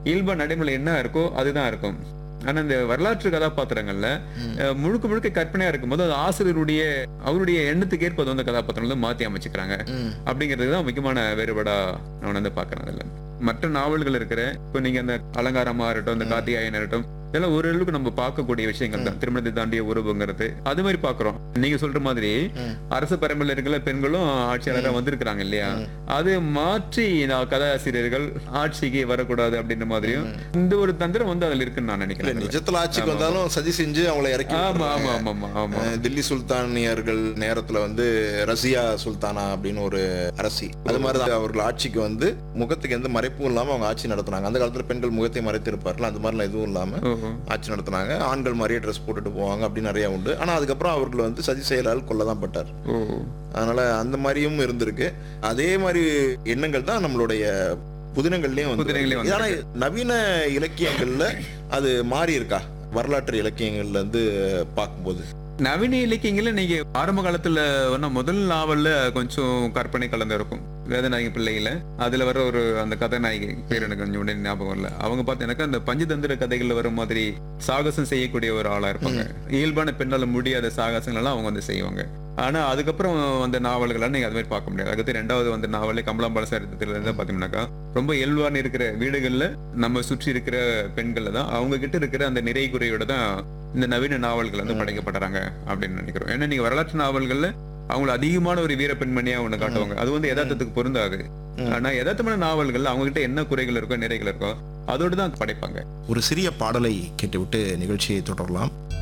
இயல்பா நடைமுறை என்ன இருக்கோ அதுதான் இருக்கும் ஆனா இந்த வரலாற்று கதாபாத்திரங்கள்ல அஹ், முழுக்க முழுக்க கற்பனையா இருக்கும்போது அது ஆசிரியருடைய அவருடைய எண்ணத்துக்கு ஏற்ப அது வந்து கதாபாத்திரங்களை மாத்தி அமைச்சுக்கிறாங்க ம். அப்படிங்கிறது தான் முக்கியமான வேறுபாடா நான் வந்து பாக்குறேன் அதுல மற்ற நாவல்கள் இருக்கிற இப்போ நீங்க அந்த அலங்காரமா இருக்கட்டும் இந்த கார்த்திகாயன் இருக்கட்டும் இதெல்லாம் ஓரளவுக்கு நம்ம பார்க்கக்கூடிய விஷயங்கள் தான் திருமணத்தை தாண்டிய உறவுங்கிறது அது மாதிரி பாக்குறோம் நீங்க சொல்ற மாதிரி ம். அரசு பரம்பரையில் இருக்கிற பெண்களும் ஆட்சியாளராக வந்திருக்கிறாங்க இல்லையா அது மாற்றி நான் கதாசிரியர்கள் ஆட்சிக்கு வரக்கூடாது அப்படின்ற மாதிரியும் இந்த ஒரு தந்திரம் வந்து அதுல இருக்குன்னு நான் இல்ல நினைக்கிறேன் நிஜத்துல ஆட்சிக்கு வந்தாலும் சதி செஞ்சு அவங்கள இறக்கி ஆமா விட்டுறாங்க. ஆமா ஆமா ஆமா ஆமா அஹ் தில்லி சுல்தானியர்கள் நேரத்துல வந்து ரசியா சுல்தானா அப்படின்னு ஒரு அரசி அது மாதிரி தான் அவர்கள் ஆட்சிக்கு வந்து முகத்துக்கு எந்த மறைப்பும் இல்லாம அவங்க ஆட்சி நடத்துனாங்க அந்த காலத்துல பெண்கள் முகத்தை மறைத்து இருப்பார்கள் அந்த மாதிரிலாம் எதுவும் இல்லாம ஓஹோ. ஆட்சி நடத்துனாங்க ஆண்கள் மாதிரியே ட்ரெஸ் போட்டுட்டு போவாங்க அப்படி நிறைய உண்டு ஆனா அதுக்கப்புறம் அவர்கள் வந்து சதி செயலால் கொல்லதான் பட்டார் ஓ அதனால அந்த மாதிரியும் இருந்திருக்கு அதே மாதிரி எண்ணங்கள் தான் நம்மளுடைய புதினங்கள்லயும் வந்து புதினங்கள்லயும் வருது. ஆனா நவீன இலக்கியங்கள்ல அது மாறி இருக்கா வரலாற்று இலக்கியங்கள்ல இருந்து பார்க்கும்போது நவீன இலக்கியங்கள்ல நீங்க ஆரம்ப காலத்துல வேணா முதல் நாவல்ல கொஞ்சம் கற்பனை கலந்து இருக்கும் வேதநாயகி பிள்ளையில அதுல வர ஒரு அந்த கதாநாயகி பேர் எனக்கு கொஞ்சம் உடனே ஞாபகம் இல்ல அவங்க பார்த்து எனக்கு அந்த பஞ்சதந்திர கதைகள்ல வர மாதிரி சாகசம் செய்யக்கூடிய ஒரு ஆளா இருப்பாங்க இயல்பான பெண்ணால முடியாத சாகசங்கள் எல்லாம் அவங்க வந்து செய்வாங்க ஆனா அதுக்கப்புறம் அந்த நாவல்கள் நீங்க அது மாதிரி பார்க்க முடியாது அதுக்கு ரெண்டாவது வந்து நாவலே கமலாம்பால சரித்திரத்துல இருந்து பாத்தீங்கன்னாக்கா ரொம்ப இயல்பான இருக்கிற வீடுகள்ல நம்ம சுற்றி இருக்கிற பெண்கள்ல தான் அவங்க கிட்ட இருக்கிற அந்த நிறை குறையோட தான் இந்த நவீன நாவல்கள் வந்து படைக்கப்படுறாங்க அப்படின்னு நினைக்கிறோம் ஏன்னா நீங்க வரலாற்று நாவல்கள்ல அவங்கள அதிகமான ஒரு வீர பெண்மணியா ஒண்ணு காட்டுவாங்க அது வந்து யதார்த்தத்துக்கு பொருந்தாது ம். ஆனா யதார்த்தமான நாவல்கள் அவங்க கிட்ட என்ன குறைகள் இருக்கோ நிறைகள் இருக்கோ அதோட தான் படைப்பாங்க ஒரு சிறிய பாடலை கேட்டுவிட்டு நிகழ்ச்சியை தொடரலாம்